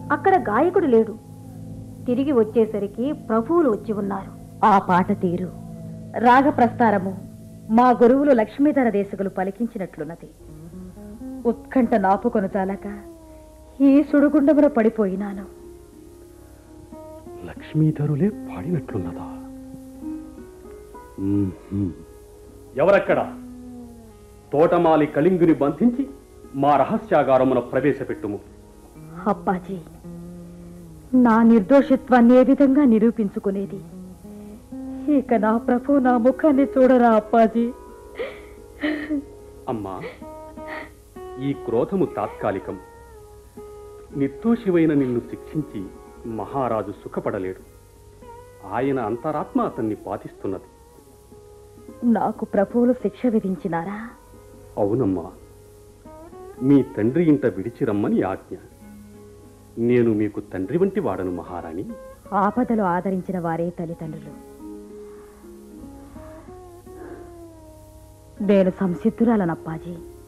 అక్కడ గాయకుడు లేడు తిరిగి వచ్చేసరికి ప్రభువులు వచ్చి ఉన్నారు ఆ పాట తీరు రాగ ప్రస్తారము మా గురువులు లక్ష్మీధర దేశకులు పలికించినట్లున్నది ఉత్కంఠ నాపుకొను చాలక ఈ సుడుగుండమున పడిపోయినాను లక్ష్మీధరులే పాడినట్లున్నదా మ్మ్హ్మ్. ఎవరక్కడ తోటమాలి కళింగుని బంధించి మా రహస్యాగారమున ప్రవేశపెట్టుము అప్పాజీ నా నిర్దోషిత్వాన్ని ఏ విధంగా నిరూపించుకునేది ఇక నా ప్రభు నా ముఖాన్ని చూడరా అప్పాజీ అమ్మా ఈ క్రోధము తాత్కాలికం నిర్దోషివైన నిన్ను శిక్షించి మహారాజు సుఖపడలేడు ఆయన అంతరాత్మ అతన్ని పాతిస్తున్నది నాకు ప్రభువులు శిక్ష విధించినారా అవునమ్మా మీ తండ్రి ఇంట విడిచి రమ్మని ఆజ్ఞ నేను మీకు తండ్రి వంటి వాడను మహారాణి ఆపదలో ఆదరించిన వారే తల్లిదండ్రులు నేను సంసిద్ధురాలనప్పాజీ